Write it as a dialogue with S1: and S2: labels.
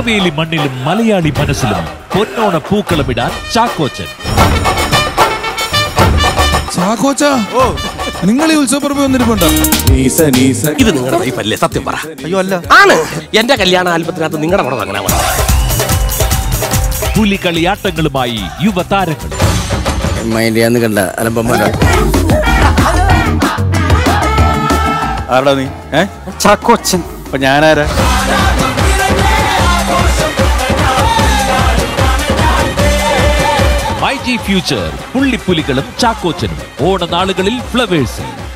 S1: നെയ്വേലി മണ്ണിലും മലയാളി മനസ്സിലും പൊന്നോണ പൂക്കളമിടാൻ ചാക്കോച്ചൻ
S2: ചാക്കോച്ച നിങ്ങൾ ഈ ഉത്സവപ്പറമ്പ് വന്നിരിപ്പുണ്ടോ
S3: ഇത് നിങ്ങളുടെ വൈഫല്ലേ സത്യം പറ അയ്യോ അല്ല ആണ് എന്റെ കല്യാണ ആൽബത്തിനകത്ത് നിങ്ങളുടെ കൂടെ അങ്ങനെ
S1: പുലികളിയാട്ടങ്ങളുമായി യുവതാരങ്ങൾ
S4: മൈൻഡ് ചെയ്യാന്ന് കണ്ട അലമ്പന്മാരാ
S5: ആരടാ നീ ഏ
S3: ചാക്കോച്ചൻ
S5: അപ്പൊ ഞാനാരാ
S1: മൈ ജി ഫ്യൂച്ചർ പുള്ളിപ്പുലികളും ചാക്കോച്ചനും ഓണനാളുകളിൽ ഫ്ലവേഴ്സിൽ